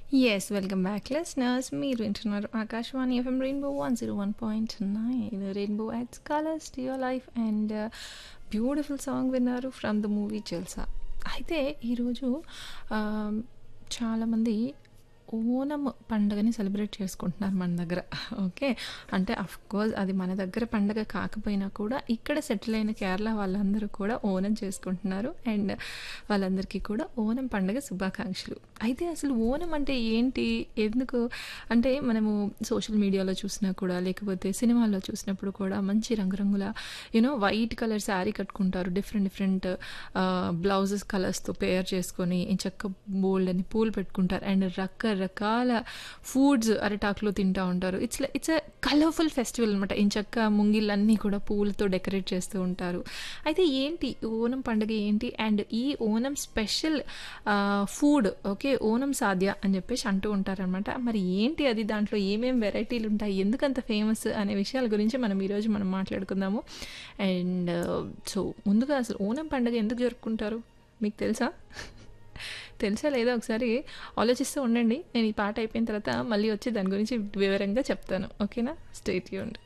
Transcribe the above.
Yes, welcome back, listeners. మీరు వింటున్నారు Akashvani FM rainbow one zero one point nine rainbow adds colours to your life and beautiful song విన్నారు from the movie Jalsa అయితే ఈరోజు చాలామంది ఓనం పండుగని celebrate చేసుకుంటున్నారు మన దగ్గర ఓకే అంటే కోర్స్ అది మన దగ్గర పండగ కాకపోయినా కూడా ఇక్కడ సెటిల్ అయిన కేరళ వాళ్ళందరూ కూడా ఓనం చేసుకుంటున్నారు అండ్ వాళ్ళందరికీ కూడా ఓనం పండుగ శుభాకాంక్షలు అయితే అసలు ఓనం అంటే ఏంటి ఎందుకు అంటే మనము సోషల్ మీడియాలో చూసినా కూడా లేకపోతే సినిమాల్లో చూసినప్పుడు కూడా మంచి రంగురంగుల యూనో వైట్ కలర్ శారీ కట్టుకుంటారు డిఫరెంట్ డిఫరెంట్ బ్లౌజెస్ కలర్స్తో పేర్ చేసుకొని చక్క బోల్డ్ అని పూలు పెట్టుకుంటారు అండ్ రకరకాల ఫుడ్స్ అరటాకులో తింటూ ఉంటారు it's it's uh colourful festival అనమాట ఇంచక్క ముంగిళ్ళన్నీ కూడా పూలతో డెకరేట్ చేస్తూ ఉంటారు అయితే ఏంటి ఓనం పండుగ ఏంటి అండ్ ఈ Onam special food okay Onam sadya అని చెప్పేసి అంటూ ఉంటారనమాట మరి ఏంటి అది దాంట్లో ఏమేమి వెరైటీలు ఉంటాయి ఎందుకంత ఫేమస్ అనే విషయాల గురించి మనం ఈరోజు మనం మాట్లాడుకుందాము అండ్ సో ముందుగా అసలు ఓనం పండుగ ఎందుకు జరుపుకుంటారు మీకు తెలుసా తెలుసా లేదా ఒకసారి ఆలోచిస్తూ ఉండండి నేను ఈ పాట అయిపోయిన తర్వాత మళ్ళీ వచ్చి దాని గురించి వివరంగా చెప్తాను ఓకేనా స్టేట్ యూండ్